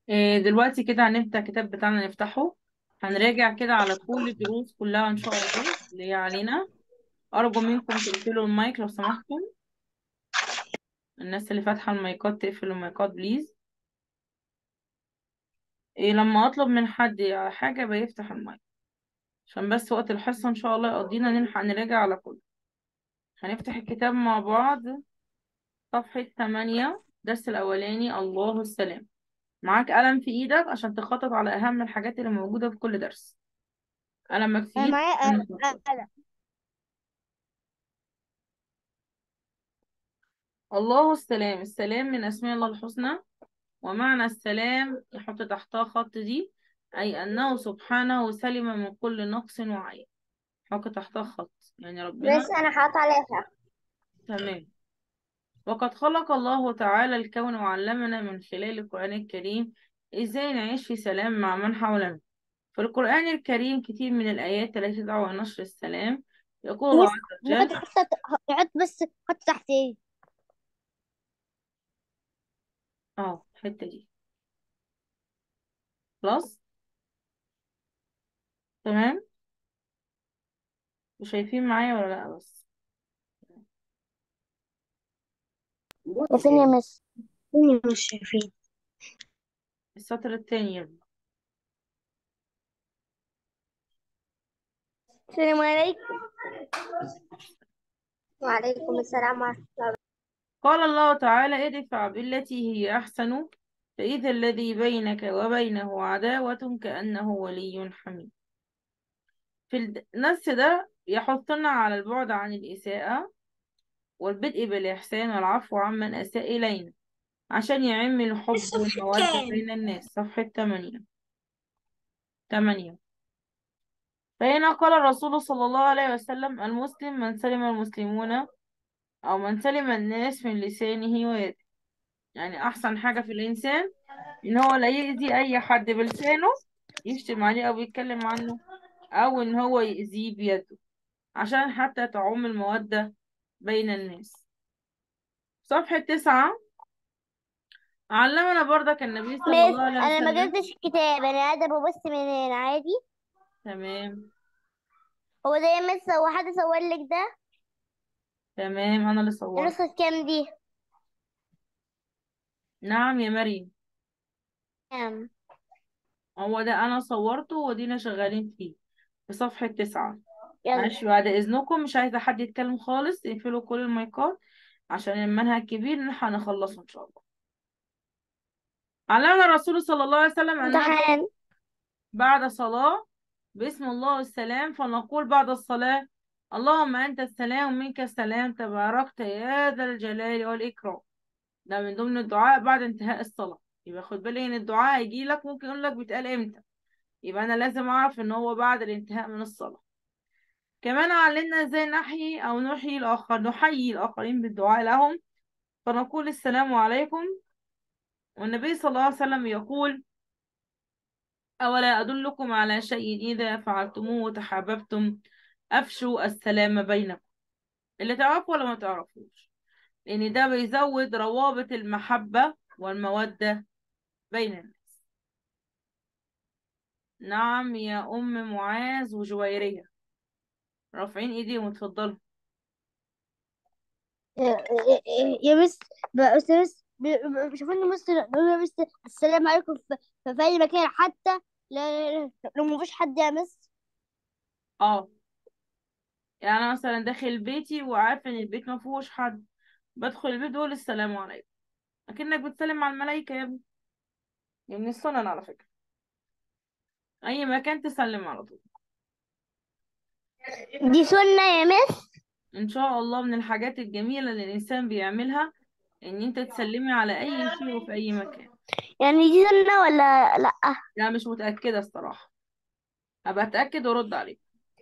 إيه، دلوقتي كده هنفتح الكتاب بتاعنا نفتحه هنراجع كده على كل الدروس كلها إن شاء الله اللي هي علينا أرجو منكم تقفلوا المايك لو سمحتم الناس اللي فاتحة المايكات تقفل المايكات بليز إيه لما أطلب من حد حاجة بيفتح المايك عشان بس وقت الحصة إن شاء الله يقضينا نلحق نراجع على كله هنفتح الكتاب مع بعض صفحة 8 الدرس الأولاني الله السلام معاك قلم في إيدك عشان تخطط على أهم الحاجات اللي موجودة في كل درس قلمك في انا إيدك معايا عشان قلم نخطط. قلم. الله السلام السلام من أسماء الله الحسنى ومعنى السلام يحط تحتها خط دي أي أنه سبحانه سلم من كل نقص وعيب حط تحتها خط يعني ربنا بس انا حاطط عليها تمام وقد خلق الله تعالى الكون وعلمنا من خلال القرآن الكريم إزاي نعيش في سلام مع من حولنا في القرآن الكريم كتير من الآيات التي تدعو إلى نشر السلام يقول الله بس عز ممكن وجل تحط تحط بس حط تحت ايه اه الحتة دي خلاص تمام وشايفين معايا ولا لأ بس يا فين يا مس فين مش شايفين السطر التاني يلا السلام عليكم وعليكم السلام ورحمة الله قال الله تعالى ادفع بالتي هي أحسن فإذا الذي بينك وبينه عداوة كأنه ولي حميم في النص ده يحثنا على البعد عن الإساءة والبدء بالإحسان والعفو عمن أساء إلينا عشان يعم الحب والمودة بين الناس صفحة 8 8 فهنا قال الرسول صلى الله عليه وسلم المسلم من سلم المسلمون أو من سلم الناس من لسانه ويده يعني أحسن حاجة في الإنسان إن هو لا يأذي أي حد بلسانه يشتم عليه أو يتكلم عنه أو إن هو يأذيه بيده عشان حتى تعم المودة بين الناس صفحة تسعة علمنا برضك النبي صلى مس الله عليه انا ما وسلم جبتش الكتاب انا قاعدة ببص منين عادي تمام هو ده يا مس هو حد صور لك ده تمام أنا اللي صورت النسخة كام دي نعم يا مريم كام هو ده أنا صورته ودينا شغالين فيه في صفحة تسعة يلا معلش بعد إذنكم مش عايزة حد يتكلم خالص يقفلوا كل المايكات عشان المنهج كبير نلحق نخلصه إن شاء الله علمنا الرسول صلى الله عليه وسلم أن ندعو امتحان بعد صلاة باسم الله السلام فنقول بعد الصلاة اللهم أنت السلام ومنك السلام تباركت يا ذا الجلال والإكرام ده من ضمن الدعاء بعد انتهاء الصلاة يبقى خد بالي إن الدعاء هيجي لك ممكن يقول لك بيتقال إمتى يبقى أنا لازم أعرف إن هو بعد الانتهاء من الصلاة كمان علمنا إزاي نحيي أو نحيي الآخر نحيي الآخرين بالدعاء لهم فنقول السلام عليكم والنبي صلى الله عليه وسلم يقول أولا أدلكم على شيء إذا فعلتموه وتحاببتم أفشوا السلام بينكم اللي تعرفوا ولا ما تعرفوش لأن ده بيزود روابط المحبة والمودة بين الناس نعم يا أم معاذ وجويرية رافعين إيديهم اتفضلوا يا مس بس بس بيشوفوني مس بيقولوا يا مس السلام عليكم في في اي مكان حتى لا- لو ما فيش حد يا مس اه يعني أنا مثلا داخل بيتي وعارفة إن البيت ما فيهوش حد بدخل البيت بقول السلام عليكم أكنك بتسلم على الملايكة يا ابني دي من السنن على فكرة أي مكان تسلم على طول دي سنة يا مس إن شاء الله من الحاجات الجميلة اللي الإنسان بيعملها إن أنت تسلمي على أي شيء وفي أي مكان يعني دي سنة ولا لا لا مش متأكدة الصراحة هبقى أتأكد وأرد عليك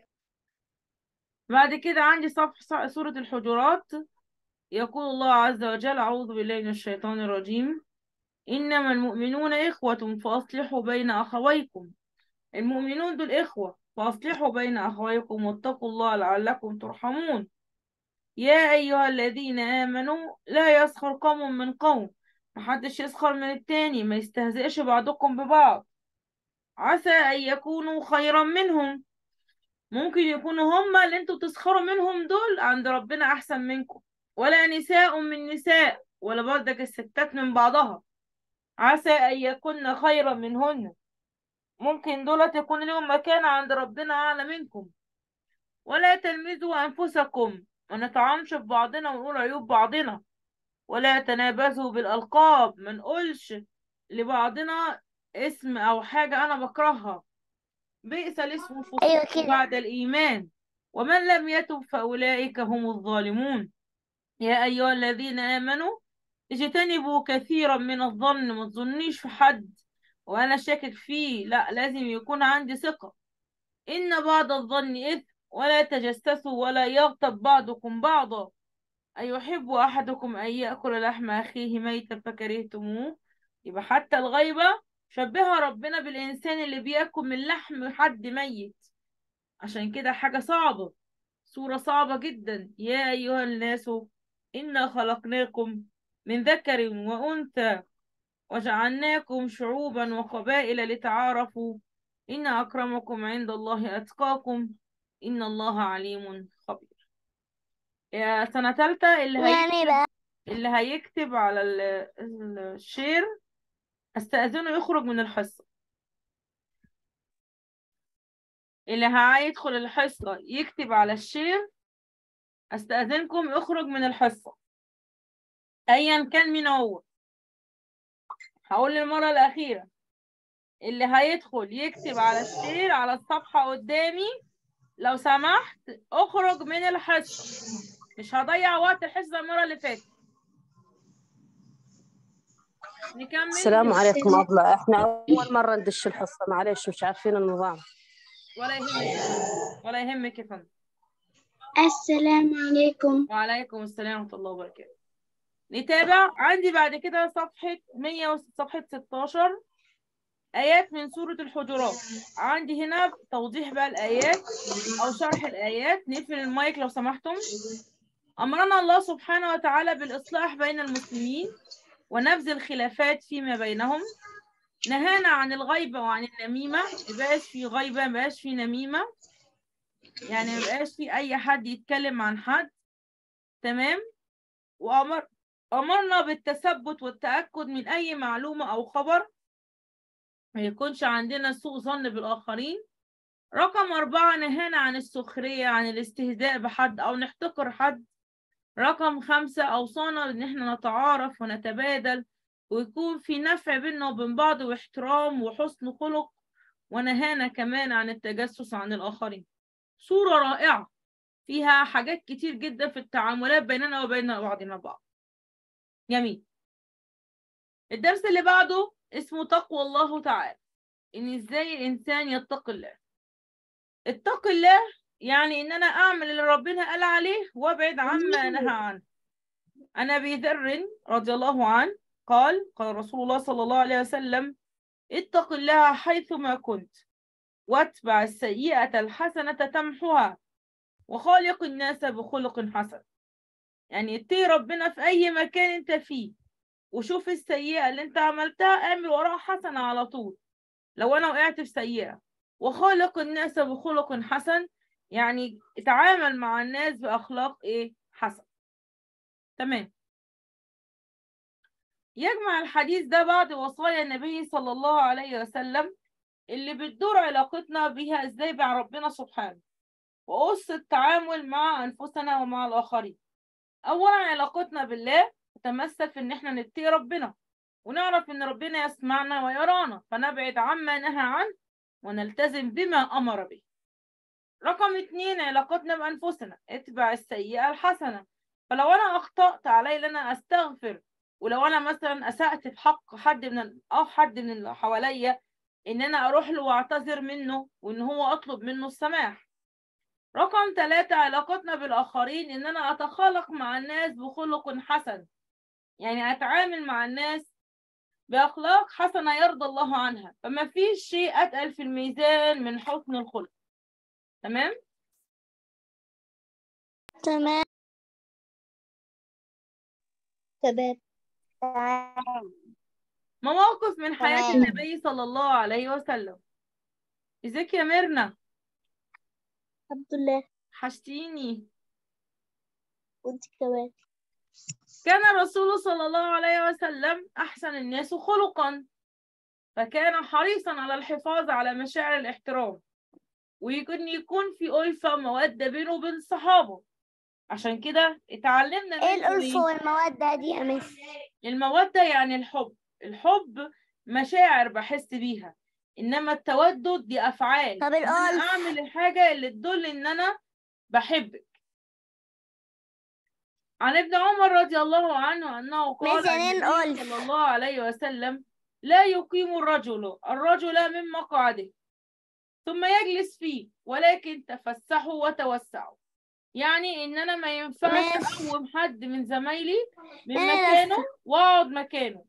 بعد كده عندي صفحة سورة الحجرات يقول الله عز وجل أعوذ بالله من الشيطان الرجيم إنما المؤمنون إخوة فأصلحوا بين أخويكم المؤمنون دول إخوة فأصلحوا بين أخويكم واتقوا الله لعلكم ترحمون يا أيها الذين آمنوا لا يسخر قوم من قوم محدش يسخر من التاني ما يستهزئش بعضكم ببعض عسى أن يكونوا خيرا منهم ممكن يكونوا هما اللي انتوا بتسخروا منهم دول عند ربنا أحسن منكم ولا نساء من نساء ولا برضك الستات من بعضها عسى أن يكون خيرا منهن ممكن دولت يكون لهم مكانة عند ربنا أعلى منكم ولا تلمزوا أنفسكم ونطعنش في بعضنا ونقول عيوب بعضنا ولا تنابزوا بالألقاب ما نقولش لبعضنا اسم أو حاجة أنا بكرهها بئس الاسم الفسوق أيوة كده. بعد الإيمان ومن لم يتب فأولئك هم الظالمون يا أيها الذين آمنوا اجتنبوا كثيرا من الظن ما تظنيش في حد وأنا شاكك فيه لا لازم يكون عندي ثقة إن بعض الظن إثم ولا تجسسوا ولا يغتب بعضكم بعضا أيحب أحدكم أن يأكل لحم أخيه ميتا فكرهتموه يبقى حتى الغيبة شبهها ربنا بالإنسان اللي بياكل من لحم حد ميت عشان كده حاجة صعبة صورة صعبة جدا يا أيها الناس إنا خلقناكم من ذكر وأنثى وجعلناكم شعوبا وقبائل لتعارفوا إن أكرمكم عند الله أتقاكم إن الله عليم خبير يا سنة تالتة اللي هي يعني إيه بقى اللي هيكتب على ال- ال- الشير استأذنه يخرج من الحصة اللي هيدخل الحصة يكتب على الشير استأذنكم يخرج من الحصة أيا كان مين هو هقول للمرة الأخيرة اللي هيدخل يكتب على الشير على الصفحة قدامي لو سمحت اخرج من الحصة مش هضيع وقت الحصة المرة اللي فاتت نكمل السلام عليكم أبلة إحنا أول مرة ندش الحصة معلش مش عارفين النظام ولا يهمك ولا يهمك يا فندم السلام عليكم وعليكم السلام ورحمة الله وبركاته نتابع عندي بعد كده صفحة 100 و- صفحة 16 آيات من سورة الحجرات عندي هنا توضيح بقى الآيات أو شرح الآيات نقفل المايك لو سمحتم أمرنا الله سبحانه وتعالى بالإصلاح بين المسلمين ونبذ الخلافات فيما بينهم نهانا عن الغيبة وعن النميمة مبقاش في غيبة مبقاش في نميمة يعني مبقاش في أي حد يتكلم عن حد تمام وأمر أمرنا بالتثبت والتأكد من أي معلومة أو خبر ما يكونش عندنا سوء ظن بالآخرين رقم أربعة نهانا عن السخرية عن الاستهزاء بحد أو نحتقر حد رقم خمسة أوصانا إن إحنا نتعارف ونتبادل ويكون في نفع بيننا وبين بعض واحترام وحسن خلق ونهانا كمان عن التجسس عن الآخرين صورة رائعة فيها حاجات كتير جدا في التعاملات بيننا وبين بعضنا البعض جميل الدرس اللي بعده اسمه تقوى الله تعالى إن إزاي الإنسان يتقي الله اتقي الله يعني إن أنا أعمل اللي ربنا قال عليه وأبعد عما نهى عنه عن أبي ذر رضي الله عنه قال قال رسول الله صلى الله عليه وسلم اتق الله حيثما كنت واتبع السيئة الحسنة تمحها وخالق الناس بخلق حسن يعني اتقي ربنا في أي مكان أنت فيه وشوف السيئة اللي أنت عملتها اعمل وراها حسنة على طول لو أنا وقعت في سيئة وخالق الناس بخلق حسن يعني اتعامل مع الناس بأخلاق إيه حسن تمام يجمع الحديث ده بعض وصايا النبي صلى الله عليه وسلم اللي بتدور علاقتنا بيها ازاي مع ربنا سبحانه وأس التعامل مع أنفسنا ومع الآخرين أولا علاقتنا بالله تتمثل في إن إحنا نتقي ربنا ونعرف إن ربنا يسمعنا ويرانا فنبعد عما نهى عنه ونلتزم بما أمر به رقم اتنين علاقتنا بأنفسنا اتبع السيئة الحسنة فلو أنا أخطأت علي أن أنا أستغفر ولو أنا مثلا أسأت في حق حد من ال- أو حد من اللي حواليا إن أنا أروح له وأعتذر منه وإن هو أطلب منه السماح رقم ثلاثة علاقتنا بالآخرين إن أنا أتخالق مع الناس بخلق حسن يعني أتعامل مع الناس بأخلاق حسنة يرضى الله عنها فما فيش شيء أتقل في الميزان من حسن الخلق تمام تمام تمام تمام مواقف من حياة تمام. النبي صلى الله عليه وسلم ازيك يا ميرنا الحمد لله حشتيني وانت كمان كان الرسول صلى الله عليه وسلم أحسن الناس خلقا فكان حريصا على الحفاظ على مشاعر الاحترام ويكون يكون في ألفة مودة بينه وبين الصحابة عشان كده اتعلمنا ايه منه الألفة والمودة دي يا مس المودة يعني الحب الحب مشاعر بحس بيها إنما التودد دي أفعال طب إن أنا الألف أعمل الحاجة اللي تدل إن أنا بحبك عن ابن عمر رضي الله عنه أنه قال مثلا النبي الألف. صلى الله عليه وسلم لا يقيم الرجل الرجل من مقعده ثم يجلس فيه ولكن تفسحوا وتوسعوا يعني إن أنا ما ينفعش ماشي. أقوم حد من زمايلي من أنا مكانه لسه. وأقعد مكانه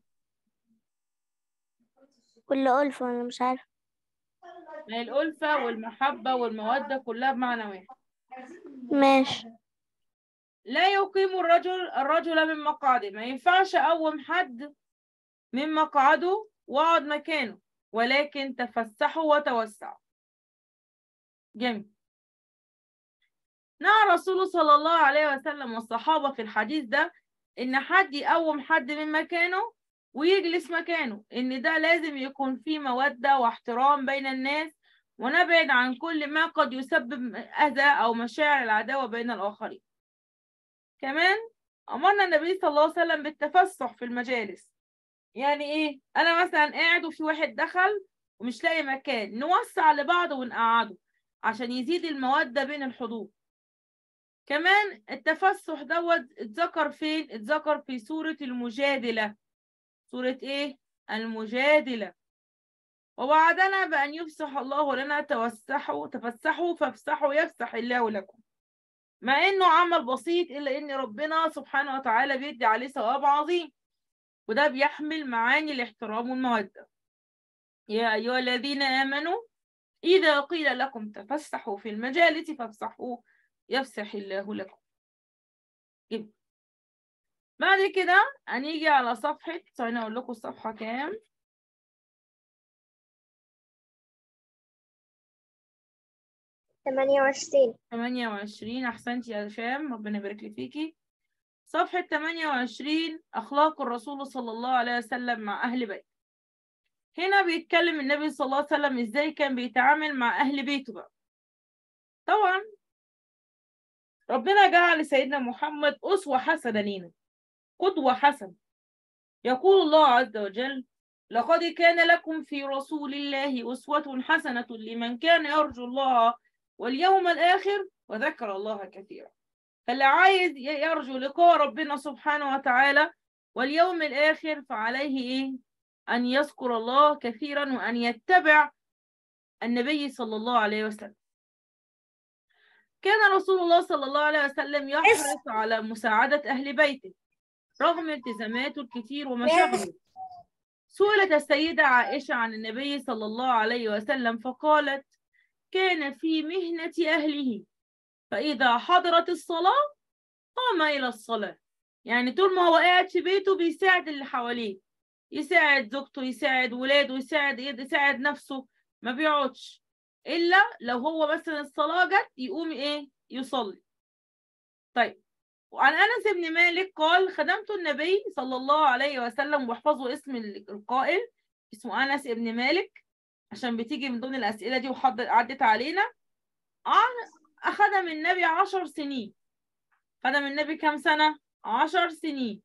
كل ألفة أنا مش عارفة ما هي الألفة والمحبة والمودة كلها بمعنى واحد ماشي لا يقيم الرجل الرجل من مقعده ما ينفعش أقوم حد من مقعده واقعد مكانه ولكن تفسحوا وتوسعوا جميل نهى الرسول صلى الله عليه وسلم والصحابة في الحديث ده إن حد يقوم حد من مكانه ويجلس مكانه إن ده لازم يكون فيه مودة واحترام بين الناس ونبعد عن كل ما قد يسبب أذى أو مشاعر العداوة بين الآخرين كمان أمرنا النبي صلى الله عليه وسلم بالتفسح في المجالس يعني إيه أنا مثلا قاعد وفي واحد دخل ومش لاقي مكان نوسع لبعض ونقعده عشان يزيد المودة بين الحضور كمان التفسح دوت اتذكر فين اتذكر في سورة المجادلة سورة ايه المجادلة ووعدنا بأن يفسح الله لنا توسحوا تفسحوا فافسحوا يفسح الله لكم مع انه عمل بسيط الا ان ربنا سبحانه وتعالى بيدي عليه ثواب عظيم وده بيحمل معاني الاحترام والمودة يا أيها الذين آمنوا إذا قيل لكم تفسحوا في المجالس فافسحوا يفسح الله لكم جميل. بعد كده هنيجي على صفحة ثانية أقول لكم الصفحة كام 28 28 أحسنتي يا هشام ربنا يبارك لي فيكي صفحة 28 أخلاق الرسول صلى الله عليه وسلم مع أهل بيته هنا بيتكلم النبي صلى الله عليه وسلم إزاي كان بيتعامل مع أهل بيته بقى طبعا ربنا جعل لسيدنا محمد أسوة حسنة لينا قدوة حسنة يقول الله عز وجل لقد كان لكم في رسول الله أسوة حسنة لمن كان يرجو الله واليوم الآخر وذكر الله كثيرا فاللي عايز يرجو لقاء ربنا سبحانه وتعالى واليوم الآخر فعليه إيه؟ أن يذكر الله كثيرا وأن يتبع النبي صلى الله عليه وسلم كان رسول الله صلى الله عليه وسلم يحرص على مساعدة أهل بيته رغم التزاماته الكثير ومشاغله سئلت السيدة عائشة عن النبي صلى الله عليه وسلم فقالت كان في مهنة أهله فإذا حضرت الصلاة قام إلى الصلاة يعني طول ما هو قاعد في بيته بيساعد اللي حواليه يساعد زوجته يساعد ولاده يساعد يساعد نفسه ما بيقعدش إلا لو هو مثلا الصلاة جت يقوم إيه يصلي طيب وعن أنس بن مالك قال خدمت النبي صلى الله عليه وسلم واحفظوا اسم القائل اسمه أنس بن مالك عشان بتيجي من ضمن الأسئلة دي وحضر عدت علينا أخدم النبي عشر سنين خدم النبي كم سنة؟ عشر سنين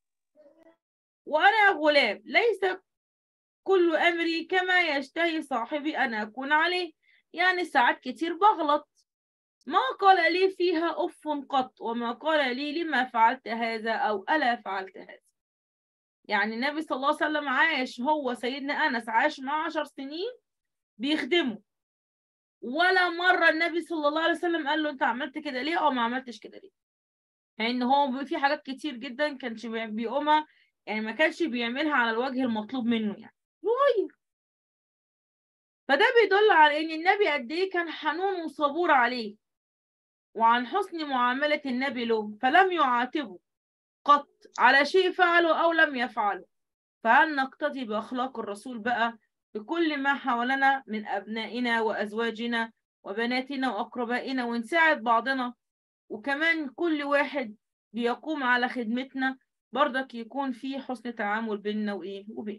وأنا غلام ليس كل أمري كما يشتهي صاحبي أن أكون عليه يعني ساعات كتير بغلط ما قال لي فيها أف قط وما قال لي لما فعلت هذا أو ألا فعلت هذا يعني النبي صلى الله عليه وسلم عاش هو سيدنا أنس عاش معه عشر سنين بيخدمه ولا مرة النبي صلى الله عليه وسلم قال له أنت عملت كده ليه أو ما عملتش كده ليه لأن يعني هو في حاجات كتير جدا كانش بيقومها يعني ما كانش بيعملها على الوجه المطلوب منه يعني صغير فده بيدل على ان النبي قد ايه كان حنون وصبور عليه وعن حسن معاملة النبي له فلم يعاتبه قط على شيء فعله أو لم يفعله فهل نقتدي بأخلاق الرسول بقى بكل ما حولنا من أبنائنا وأزواجنا وبناتنا وأقربائنا ونساعد بعضنا وكمان كل واحد بيقوم على خدمتنا برضك يكون في حسن تعامل بيننا وإيه وبين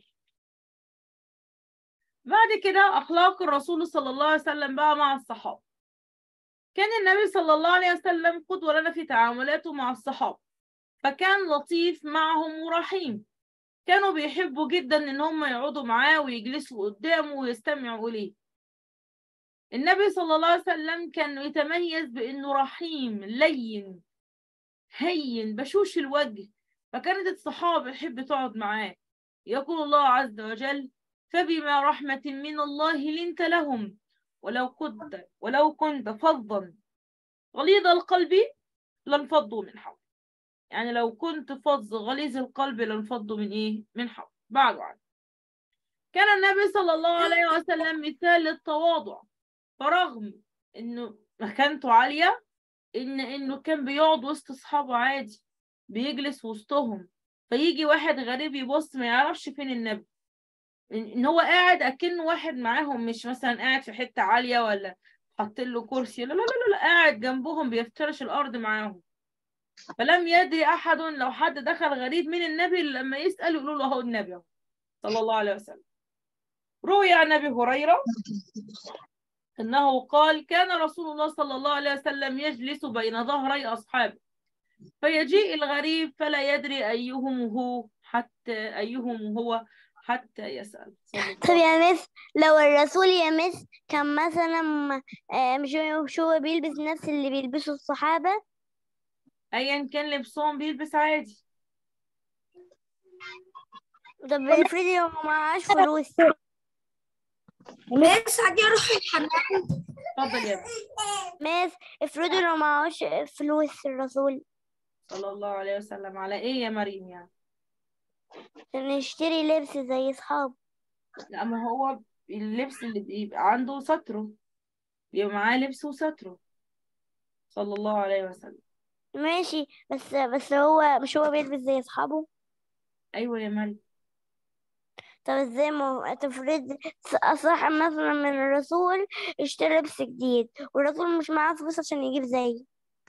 بعد كده أخلاق الرسول صلى الله عليه وسلم بقى مع الصحابة كان النبي صلى الله عليه وسلم قدوة لنا في تعاملاته مع الصحابة فكان لطيف معهم ورحيم كانوا بيحبوا جدا ان هم يقعدوا معاه ويجلسوا قدامه ويستمعوا اليه النبي صلى الله عليه وسلم كان يتميز بانه رحيم لين هين بشوش الوجه فكانت الصحابة تحب تقعد معاه يقول الله عز وجل فبما رحمة من الله لنت لهم ولو كنت ولو كنت فظا غليظ القلب لانفضوا من حولك يعني لو كنت فظ غليظ القلب لانفضوا من ايه من حولك بعد عنه كان النبي صلى الله عليه وسلم مثال للتواضع فرغم انه مكانته عالية ان انه كان بيقعد وسط اصحابه عادي بيجلس وسطهم فيجي واحد غريب يبص ما يعرفش فين النبي ان هو قاعد اكنه واحد معاهم مش مثلا قاعد في حتة عالية ولا حاطين له كرسي لا لا لا لا قاعد جنبهم بيفترش الارض معاهم فلم يدري احد لو حد دخل غريب من النبي لما يسأل يقولوا له اهو النبي اهو صلى الله عليه وسلم روي عن ابي هريرة انه قال كان رسول الله صلى الله عليه وسلم يجلس بين ظهري اصحابه فيجيء الغريب فلا يدري ايهم هو حتى ايهم هو حتى يسأل صلى الله طب يا مس لو الرسول يا مس كان مثلا آه، مش هو- مش هو بيلبس نفس اللي بيلبسه الصحابة ايا كان لبسهم بيلبس عادي طب افرضي هو معهاش فلوس مس عادي اروح الحمام اتفضل يا ابني مس افرضي لو معهوش فلوس الرسول صلى الله عليه وسلم على ايه يا مريم يعني عشان يشتري لبس زي اصحابه لا ما هو اللبس اللي بيبقى عنده ستره بيبقى معاه لبس وستره صلى الله عليه وسلم ماشي بس بس هو مش هو بيلبس زي اصحابه ايوه يا مريم طب ازاي ما تفرض صح مثلا من الرسول اشترى لبس جديد والرسول مش معاه فلوس عشان يجيب زيه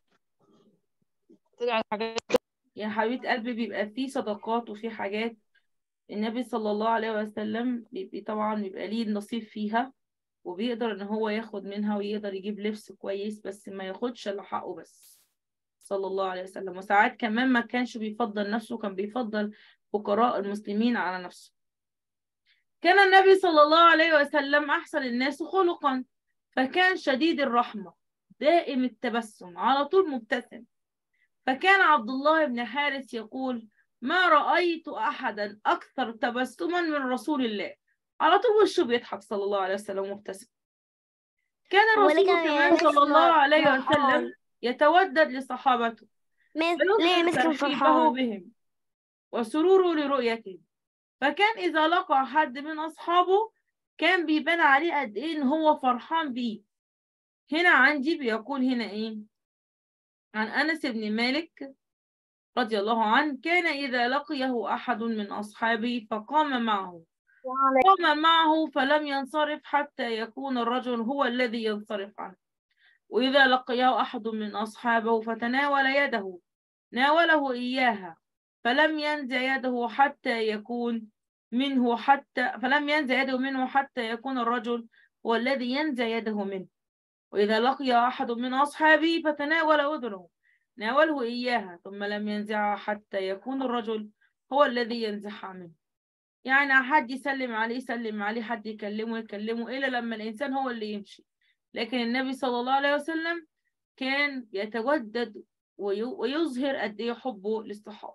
يا حبيبة قلبي بيبقى فيه صدقات وفيه حاجات النبي صلى الله عليه وسلم بيبقى طبعا بيبقى ليه النصيب فيها وبيقدر ان هو ياخد منها ويقدر يجيب لبس كويس بس ما ياخدش الا حقه بس صلى الله عليه وسلم وساعات كمان ما كانش بيفضل نفسه كان بيفضل فقراء المسلمين على نفسه كان النبي صلى الله عليه وسلم أحسن الناس خلقا فكان شديد الرحمة دائم التبسم على طول مبتسم فكان عبد الله بن حارث يقول ما رأيت أحدا أكثر تبسما من رسول الله على طول وشه بيضحك صلى الله عليه وسلم مبتسم كان هو الرسول ليه كان كمان يمسك صلى الله عليه فرحان؟ وسلم يتودد لصحابته مس ليه فيظهر مسك ترحيبه فرحان بهم وسروره لرؤيتهم فكان إذا لقى حد من أصحابه كان بيبان عليه قد إيه إن هو فرحان بيه هنا عندي بيقول هنا إيه عن أنس بن مالك رضي الله عنه كان إذا لقيه أحد من أصحابه فقام معه قام معه فلم ينصرف حتى يكون الرجل هو الذي ينصرف عنه وإذا لقيه أحد من أصحابه فتناول يده ناوله إياها فلم ينزع يده حتى يكون منه حتى فلم ينزع يده منه حتى يكون الرجل هو الذي ينزع يده منه وإذا لقي أحد من أصحابه فتناول أذنه ناوله إياها ثم لم ينزعها حتى يكون الرجل هو الذي ينزعها منه يعني حد يسلم عليه يسلم عليه حد يكلمه يكلمه إلا لما الإنسان هو اللي يمشي لكن النبي صلى الله عليه وسلم كان يتودد وي- ويظهر قد إيه حبه للصحابة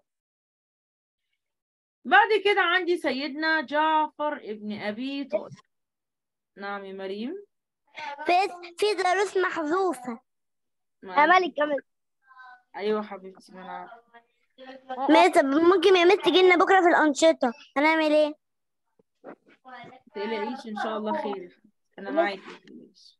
بعد كده عندي سيدنا جعفر ابن أبي طالب نعم يا مريم في في دروس محذوفة ما- مالك كمان أيوة حبيبتي ما أنا عارفة ما طب ممكن يا مس تجي لنا بكرة في الأنشطة هنعمل ايه؟ متقلقيش إن شاء الله خير يا حبيبتي. أنا معاكي متقلقيش.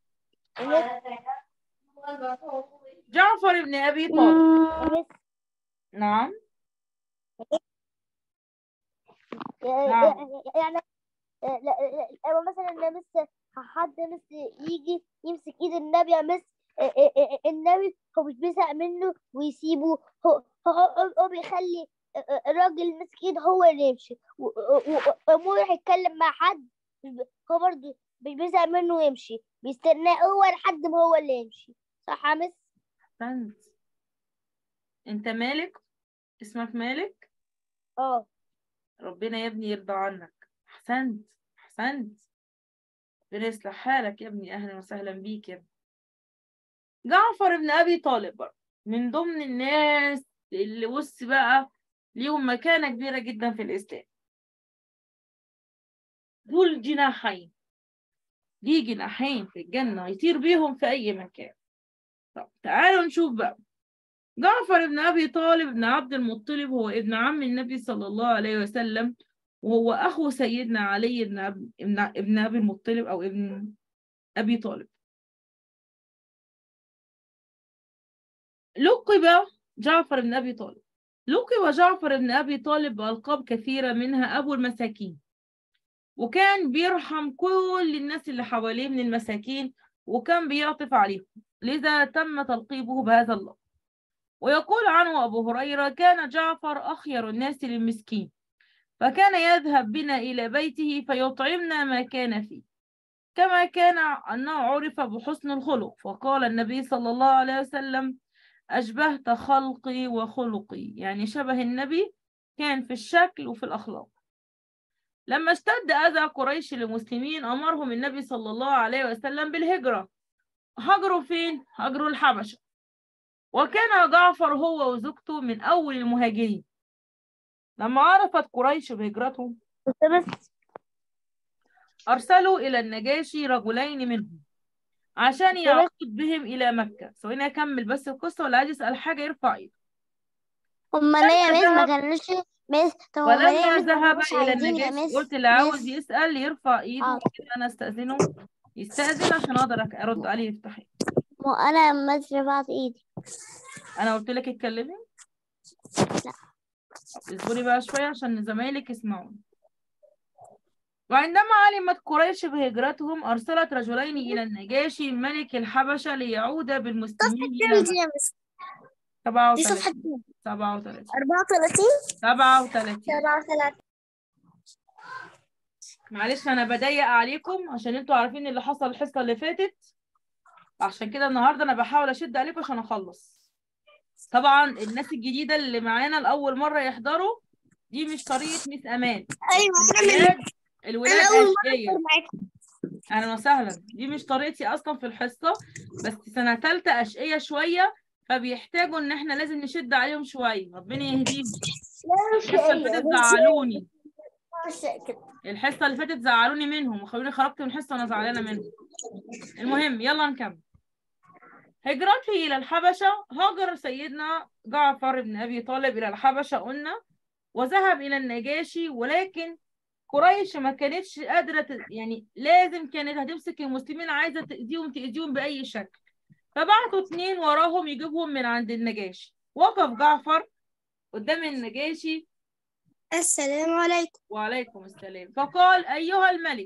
جعفر ابن أبي طالب مم، نعم نعم. يعني لا- لا- لما مثلا مس حد مس يجي يمسك ايد النبي يا مس النبي هو مش بيزهق منه ويسيبه هو هو, هو بيخلي الراجل مسك ايد هو اللي يمشي و- و- ومو يروح يتكلم مع حد هو برضه مش بيزهق منه ويمشي بيستناه هو لحد ما هو اللي يمشي صح يا مس؟ أحسنت أنت مالك اسمك مالك اه ربنا يا ابني يرضى عنك أحسنت أحسنت ربنا يصلح حالك يا ابني أهلا وسهلا بيك يا ابني جعفر بن أبي طالب برضه من ضمن الناس اللي بص بقى ليهم مكانة كبيرة جدا في الإسلام ذو الجناحين ليه جناحين في الجنة يطير بيهم في أي مكان طب تعالوا نشوف بقى جعفر بن أبي طالب بن عبد المطلب هو ابن عم النبي صلى الله عليه وسلم وهو أخو سيدنا علي بن أب... ابن... ابن أبي المطلب أو ابن أبي طالب لقب جعفر بن أبي طالب لقب جعفر بن أبي طالب بألقاب كثيرة منها أبو المساكين وكان بيرحم كل الناس اللي حواليه من المساكين وكان بيعطف عليهم لذا تم تلقيبه بهذا اللقب ويقول عنه أبو هريرة كان جعفر أخير الناس للمسكين فكان يذهب بنا إلى بيته فيطعمنا ما كان فيه كما كان أنه عرف بحسن الخلق فقال النبي صلى الله عليه وسلم أشبهت خلقي وخلقي يعني شبه النبي كان في الشكل وفي الأخلاق لما اشتد أذى قريش للمسلمين أمرهم النبي صلى الله عليه وسلم بالهجرة هاجروا فين؟ هاجروا الحبشة وكان جعفر هو وزوجته من أول المهاجرين لما عرفت قريش بهجرتهم بس أرسلوا إلى النجاشي رجلين منهم عشان يعود بهم إلى مكة ثواني أكمل بس القصة واللي عايز يسأل حاجة يرفع إيده هما ليه يا مس ما ذهب- كانوش مس طب هما ليه ولما يا مس ما ذهب كانوش إلى عايزين يا النجاشي مس قلت اللي عاوز مس يسأل يرفع إيده حاضر. ممكن أنا أستأذنه يستأذن عشان أقدر أك- أرد عليه يفتح إيده. ما انا مس رفعت ايدي أنا قلت لك اتكلمي لا. طب اصبري بقى شوية عشان زمايلك يسمعوني وعندما علمت قريش بهجرتهم أرسلت رجلين إلى النجاشي ملك الحبشة ليعود بالمسلمين إلى مكة يا مس 37 37 34 37 37 معلش انا بضيق عليكم عشان انتوا عارفين اللي حصل الحصه اللي فاتت عشان كده النهارده انا بحاول اشد عليكم عشان اخلص طبعا الناس الجديده اللي معانا لاول مره يحضروا دي مش طريقه ميس امان ايوه الولاد الولاد أنا أول اشقيه معاكم اهلا وسهلا دي مش طريقتي اصلا في الحصه بس سنه ثالثه اشقيه شويه فبيحتاجوا ان احنا لازم نشد عليهم شويه ربنا يهديهم الحصه اللي فاتت زعلوني الحصه اللي فاتت زعلوني منهم وخلوني خرجت من الحصه وانا زعلانه منهم المهم يلا نكمل هجرته الى الحبشه هاجر سيدنا جعفر بن ابي طالب الى الحبشه قلنا وذهب الى النجاشي ولكن قريش ما كانتش قادره ت... يعني لازم كانت هتمسك المسلمين عايزه تاذيهم تاذيهم باي شكل فبعتوا اتنين وراهم يجيبهم من عند النجاشي وقف جعفر قدام النجاشي السلام عليكم وعليكم السلام فقال أيها الملك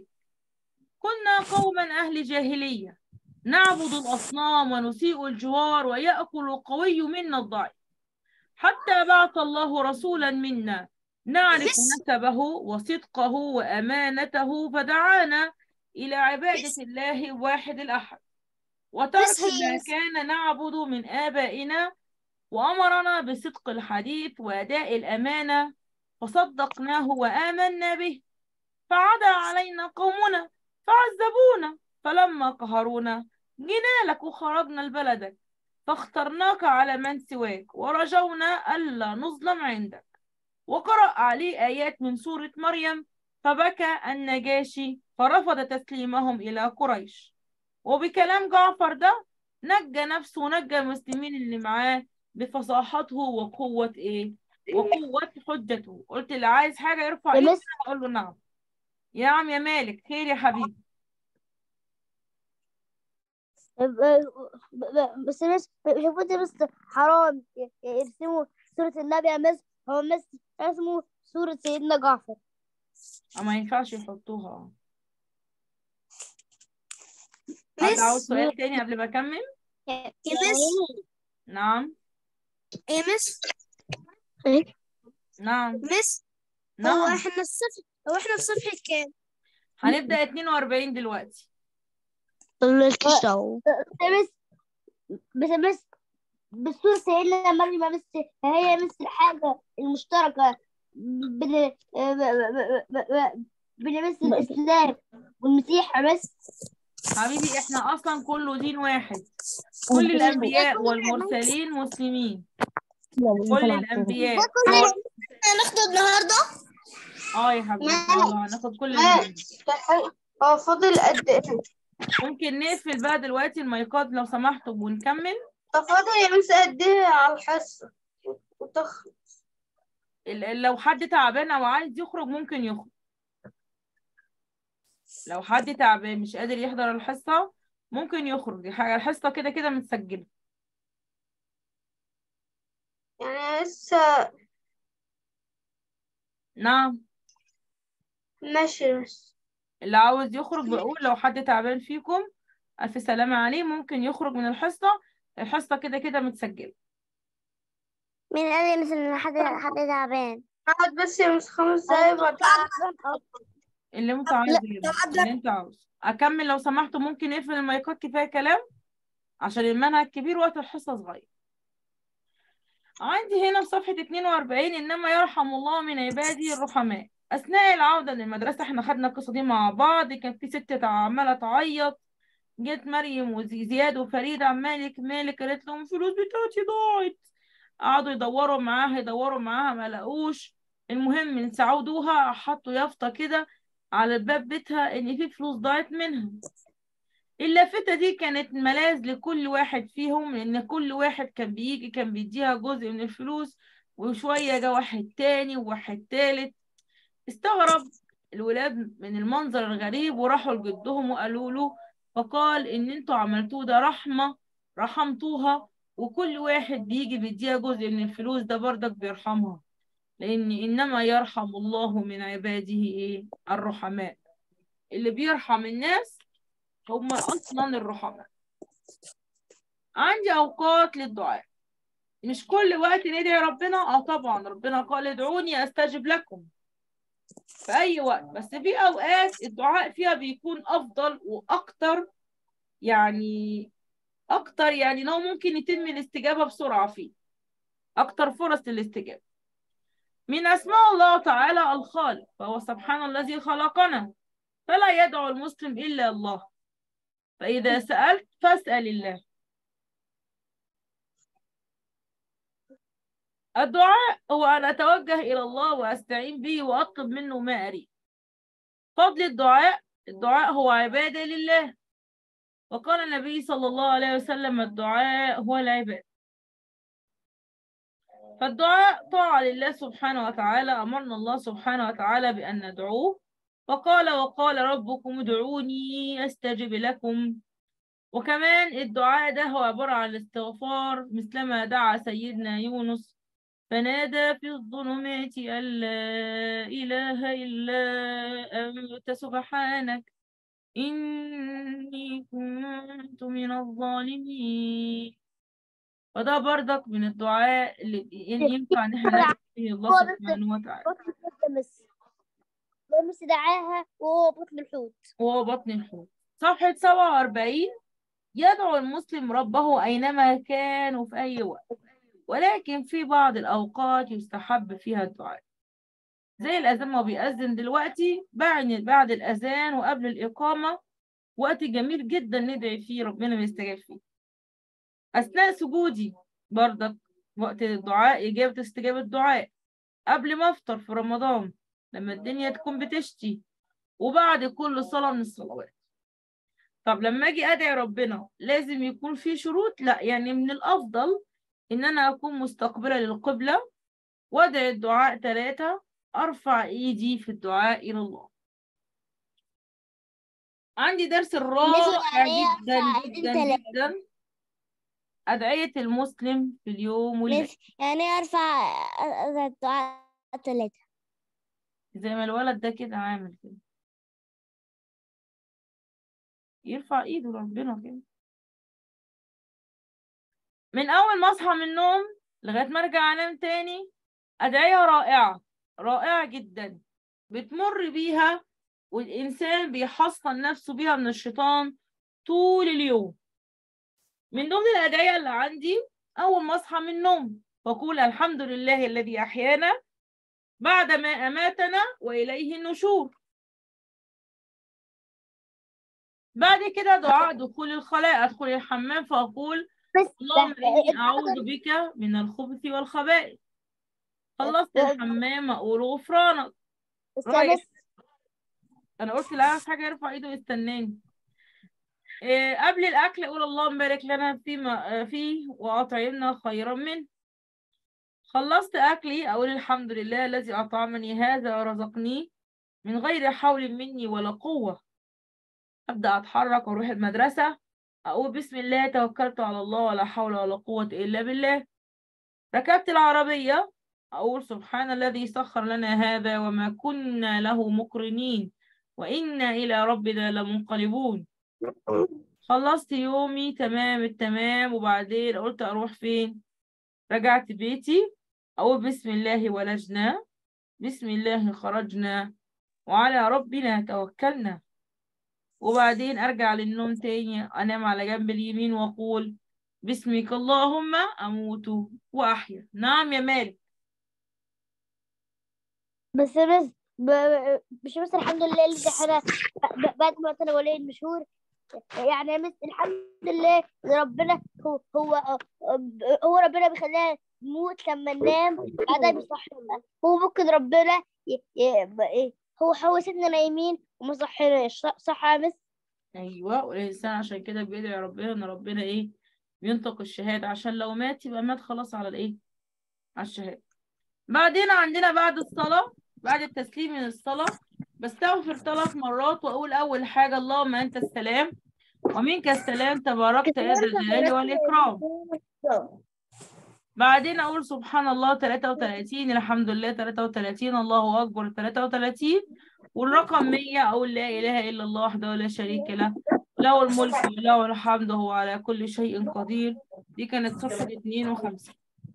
كنا قوما أهل جاهلية نعبد الأصنام ونسيء الجوار ويأكل القوي منا الضعيف حتى بعث الله رسولا منا نعرف نسبه وصدقه وأمانته فدعانا إلى عبادة الله الواحد الأحد وترك بس هي- ما كان نعبد من آبائنا وأمرنا بصدق الحديث وأداء الأمانة فصدقناه وآمنا به فعدا علينا قومنا فعذبونا فلما قهرونا جينا لك وخرجنا لبلدك فاخترناك على من سواك ورجونا ألا نظلم عندك وقرأ عليه آيات من سورة مريم فبكى النجاشي فرفض تسليمهم إلى قريش وبكلام جعفر ده نجى نفسه ونجى المسلمين اللي معاه بفصاحته وقوة إيه؟ وقوة حجته قلت اللي عايز حاجة يرفع يا ايده مس أقول له نعم يا عم يا مالك خير يا حبيبي بس بس شوفوا انت بس حرام ي- يرسموا صورة النبي يا مس هو مس رسموا صورة سيدنا جعفر ما ينفعش يحطوها حد عاوز سؤال تاني قبل ما أكمل يا مس نعم ايه مس نعم مس هو نعم احنا الصفحة هو احنا في صفحة كام؟ هنبدأ 42 دلوقتي ملكش دعوة بس بس بس بالصورة سيدنا مريم بس هي مثل الحاجة المشتركة بين بين مثل الإسلام والمسيح بس حبيبي احنا أصلا كله دين واحد كل الأنبياء والمرسلين مسلمين كل الأنبياء هناخده النهاردة؟ اه يا حبيبي إن شاء الله هناخد كل المهم هو فاضل قد ايه؟ ممكن نقفل بقى دلوقتي المايكات لو سمحتوا ونكمل طب فاضل يا مس قد ايه على الحصة؟ وتخ ال- لو حد تعبان او عايز يخرج ممكن يخرج لو حد تعبان مش قادر يحضر الحصة ممكن يخرج دي حاجة الحصة كده كده متسجلة يعني لسه نعم ماشي بس اللي عاوز يخرج بقول لو حد تعبان فيكم ألف سلامة عليه ممكن يخرج من الحصة الحصة كده كده متسجلة مين قال لي مثلا حد حد تعبان قعد بس يا مس خمس دقايق بعد اللي انت عايزه اللي انت عاوزه أكمل لو سمحتوا ممكن نقفل المايكات كفاية كلام عشان المنهج كبير وقت الحصة صغير عندي هنا في صفحة 42 إنما يرحم الله من عباده الرحماء أثناء العودة للمدرسة احنا خدنا القصة دي مع بعض كان في ست عمالة تعيط جت مريم وزياد وفريدة مالك مالك قالت لهم الفلوس بتاعتي ضاعت قعدوا يدوروا معاها يدوروا معاها ما لقوش المهم من سعودوها حطوا يافطة كده على باب بيتها إن في فلوس ضاعت منها اللافتة دي كانت ملاذ لكل واحد فيهم لأن كل واحد كان بيجي كان بيديها جزء من الفلوس وشوية جه واحد تاني وواحد تالت استغرب الولاد من المنظر الغريب وراحوا لجدهم وقالوا له فقال إن انتوا عملتوه ده رحمة رحمتوها وكل واحد بيجي بيديها جزء من الفلوس ده برضك بيرحمها لأن إنما يرحم الله من عباده إيه الرحماء اللي بيرحم الناس هم أصلا الرحماء عندي أوقات للدعاء مش كل وقت ندعي ربنا اه طبعا ربنا قال ادعوني استجب لكم في اي وقت بس في اوقات الدعاء فيها بيكون افضل واكتر يعني اكتر يعني لو ممكن يتم الاستجابة بسرعة فيه اكتر فرص للاستجابة من اسماء الله تعالى الخالق فهو سبحان الذي خلقنا فلا يدعو المسلم الا الله فاذا سألت فاسأل الله الدعاء هو أن أتوجه إلى الله وأستعين به وأطلب منه ما أريد فضل الدعاء الدعاء هو عبادة لله وقال النبي صلى الله عليه وسلم الدعاء هو العبادة فالدعاء طاعة لله سبحانه وتعالى أمرنا الله سبحانه وتعالى بأن ندعوه وقال وقال ربكم ادعوني أستجب لكم وكمان الدعاء ده هو عبارة عن الاستغفار مثلما دعا سيدنا يونس فنادى في الظلمات أن لا إله إلا أنت سبحانك إني كنت من الظالمين فده برضك من الدعاء اللي ينفع إن احنا ندعو به الله سبحانه وتعالى بطن الحوت مس مس دعاها وهو بطن الحوت وهو بطن الحوت صفحة 47 يدعو المسلم ربه أينما كان وفي أي وقت ولكن في بعض الأوقات يستحب فيها الدعاء زي الأذان ما بيأذن دلوقتي بعد بعد الأذان وقبل الإقامة وقت جميل جدا ندعي فيه ربنا بيستجاب فيه أثناء سجودي برضك وقت الدعاء إجابة استجابة الدعاء قبل ما أفطر في رمضان لما الدنيا تكون بتشتي وبعد كل صلاة من الصلوات طب لما أجي أدعي ربنا لازم يكون في شروط لا يعني من الأفضل إن أنا أكون مستقبلة للقبلة وأدعي الدعاء ثلاثة أرفع إيدي في الدعاء إلى الله عندي درس رائع عليها جدا أرفع إيدين جدا تلاتة. جدا أدعية المسلم في اليوم والليل مس يعني ارفع الدعاء ثلاثة زي ما الولد ده كده عامل كده يرفع ايده لربنا كده من اول ما اصحى من النوم لغايه ما ارجع انام تاني ادعيه رائعه رائعه جدا بتمر بيها والانسان بيحصن نفسه بيها من الشيطان طول اليوم من ضمن الادعيه اللي عندي اول ما اصحى من النوم بقول الحمد لله الذي احيانا بعدما اماتنا واليه النشور بعد كده دعاء دخول الخلاء ادخل الحمام فاقول بس اللهم ده- إني أعوذ بك من الخبث والخبائث خلصت الحمام أقول غفرانك بس رأيك؟ بس أنا قلت لا عايز حاجة يرفع إيده ويستناني إيه قبل الأكل أقول اللهم بارك لنا فيما آه، فيه وأطعمنا خيرا منه خلصت أكلي أقول الحمد لله الذي أطعمني هذا ورزقني من غير حول مني ولا قوة أبدأ أتحرك وأروح المدرسة أقول بسم الله توكلت على الله ولا حول ولا قوة إلا بالله ركبت العربية أقول سبحان الذي سخر لنا هذا وما كنا له مقرنين وإنا إلى ربنا لمنقلبون خلصت يومي تمام التمام وبعدين قلت أروح فين رجعت بيتي أقول بسم الله ولجنا بسم الله خرجنا وعلى ربنا توكلنا وبعدين أرجع للنوم تاني أنام على جنب اليمين وأقول باسمك اللهم أموت وأحيا نعم يا مالك بس بس ب- ب- مش بس الحمد لله اللي احنا ب- بعد ما انا ولي المشهور يعني بس الحمد لله ربنا هو هو هو ربنا بيخلينا نموت لما ننام بعدها بيصحينا هو ممكن ربنا ي- ي- ب- إيه، هو هو سيبنا نايمين وما صحيناش صح صح يا مس أيوة والإنسان عشان كده بيدعي ربنا إن ربنا إيه بينطق الشهادة عشان لو مات يبقى مات خلاص على الإيه على الشهادة بعدين عندنا بعد الصلاة بعد التسليم من الصلاة بستغفر ثلاث مرات وأقول أول حاجة اللهم أنت السلام ومنك السلام تباركت يا ذا الجلال والإكرام بعدين أقول سبحان الله 33 الحمد لله 33 الله أكبر 33 والرقم 100 أقول لا إله إلا الله وحده لا شريك له له الملك وله الحمد هو على كل شيء قدير دي كانت صفحة 52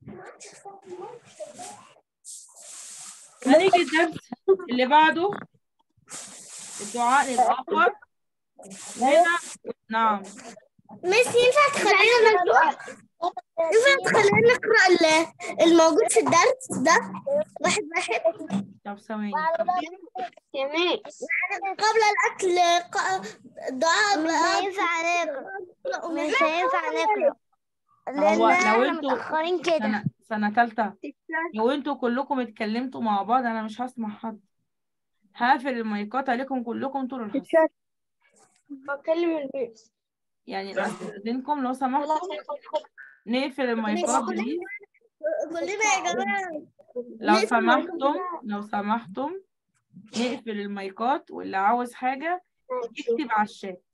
هنيجي الدرس اللي بعده الدعاء الآخر هنا نعم مس ينفع تخلينا نقرأ ينفع تخلينا نقرأ ال- الموجود في الدرس ده واحد واحد طب ثواني يا مس قبل الأكل ق- دعاء مش هينفع نقرا مش هينفع نقرا لان هو لو احنا انتوا متاخرين كده سنة سنة تالتة لو انتوا كلكم اتكلمتوا مع بعض انا مش هسمع حد هقفل المايكات عليكم كلكم طول الحصة بكلم المس يعني استاذنكم لو سمحتوا نقفل المايكات بليز كلنا يا جماعة لو سمحتم لو سمحتم نقفل المايكات واللي عاوز حاجة يكتب على الشات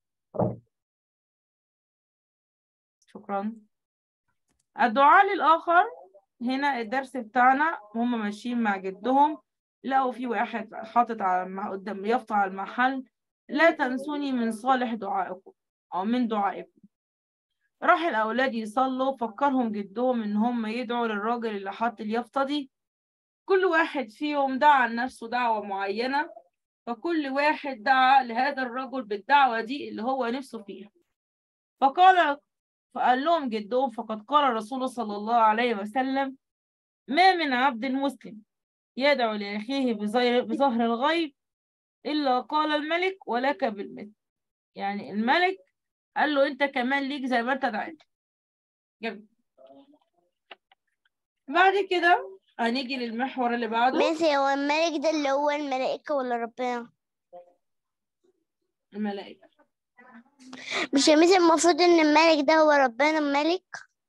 شكرا الدعاء للآخر هنا الدرس بتاعنا هم ماشيين مع جدهم لقوا في واحد حاطط على الم- قدام يافطة على المحل لا تنسوني من صالح دعائكم أو من دعائكم راح الأولاد يصلوا فكرهم جدهم إن هم يدعوا للراجل اللي حط اليافطة دي كل واحد فيهم دعا لنفسه دعوة معينة فكل واحد دعا لهذا الرجل بالدعوة دي اللي هو نفسه فيها فقال فقال لهم جدهم فقد قال الرسول صلى الله عليه وسلم ما من عبد مسلم يدعو لأخيه بظهر بظهر الغيب إلا قال الملك ولك بالمثل يعني الملك قال له أنت كمان ليك زي ما أنت دعيت جميل بعد كده هنيجي للمحور اللي بعده ماشي هو الملك ده اللي هو الملائكة ولا ربنا الملائكة مش يا ميسي المفروض ان الملك ده هو ربنا الملك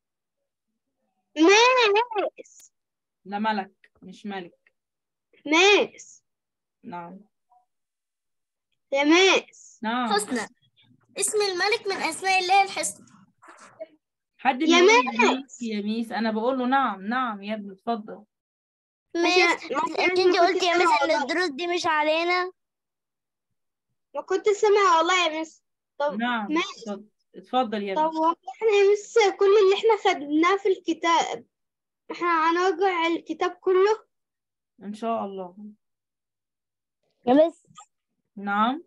ماس ده ملك مش ملك ماس نعم يا ماس نعم حسنى اسم الملك من أسماء الله الحسنى حد يا بيقول يا ميس يا ميس انا بقول له نعم نعم يا ابني اتفضل مس انت انت قلتي يا مس ان الدروس دي مش علينا ما كنت سامعة والله يا مس طب نعم ماشي. اتفضل اتفضل يا طب ابني هو احنا يا مس كل اللي احنا خدناه في الكتاب احنا هنرجع الكتاب كله ان شاء الله يا مس نعم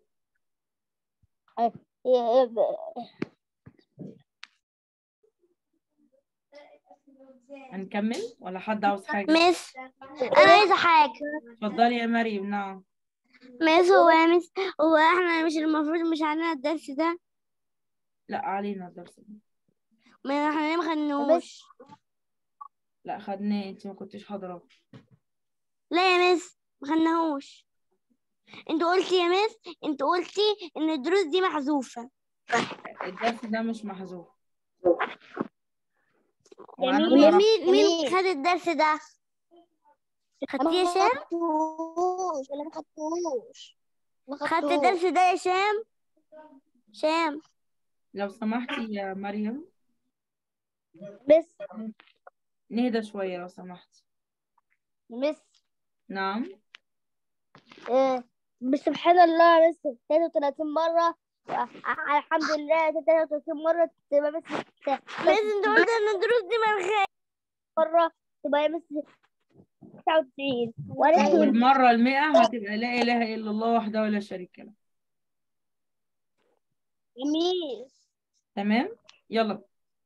يا- هنكمل ولا حد عاوز حاجة مس انا عايزه حاجه اتفضلي يا مريم نعم مس هو يا مس هو احنا مش المفروض مش علينا الدرس ده لا علينا الدرس ده ما احنا ليه ما خدناهوش لا خدناه انت ما كنتش حاضرة لا يا مس ما خدناهوش انت قلتي يا مس انت قلتي ان الدروس دي محذوفه الدرس ده مش محذوف جميل. وعندنا مين مين جميل. خد الدرس ده خدتيه يا شام خدتوش ولا ما خدتوش ما خدت خدتوش. الدرس ده يا شام شام لو سمحتي يا مريم مس نهدى شوية لو سمحتي مس نعم آه، مش سبحان الله بس 33 مرة آه، الحمد لله 33 مرة تبقى بس بس انت قلت ان الدروس دي ملغية مرة تبقى بس 99 ولا والمرة المئة هتبقى لا إله إلا الله وحده ولا شريك له جميل تمام يلا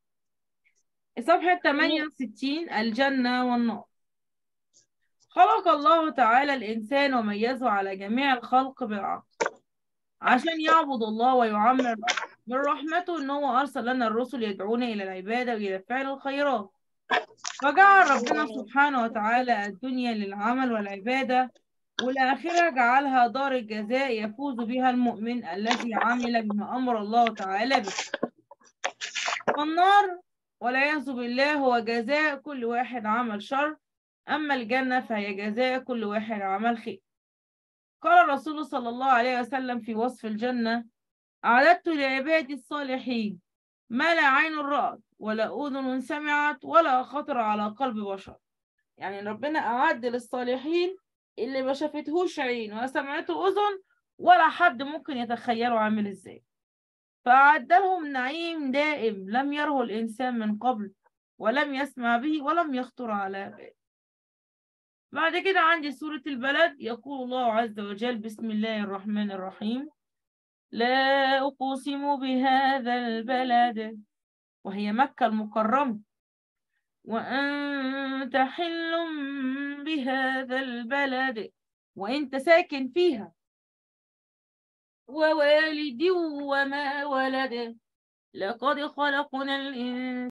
صفحة 68 الجنة والنار خلق الله تعالى الإنسان وميزه على جميع الخلق بالعقل عشان يعبد الله ويعمر الأرض من رحمته إن هو أرسل لنا الرسل يدعونا إلى العبادة وإلى فعل الخيرات فجعل ربنا سبحانه وتعالى الدنيا للعمل والعبادة والآخرة جعلها دار الجزاء يفوز بها المؤمن الذي عمل بما أمر الله تعالى به والنار والعياذ بالله هو جزاء كل واحد عمل شر أما الجنة فهي جزاء كل واحد عمل خير قال الرسول صلى الله عليه وسلم في وصف الجنة أعددت لعبادي الصالحين ما لا عين رأت ولا أذن سمعت ولا خطر على قلب بشر يعني ربنا أعد للصالحين اللي ما شافتهوش عين ولا سمعته أذن ولا حد ممكن يتخيله عامل إزاي فأعد لهم نعيم دائم لم يره الإنسان من قبل ولم يسمع به ولم يخطر على بال بعد كده عندي سورة البلد يقول الله عز وجل بسم الله الرحمن الرحيم لا أقسم بهذا البلد وهي مكة المكرمة وأنت حل بهذا البلد وأنت ساكن فيها ووالد وما ولد لقد خلقنا الإنسان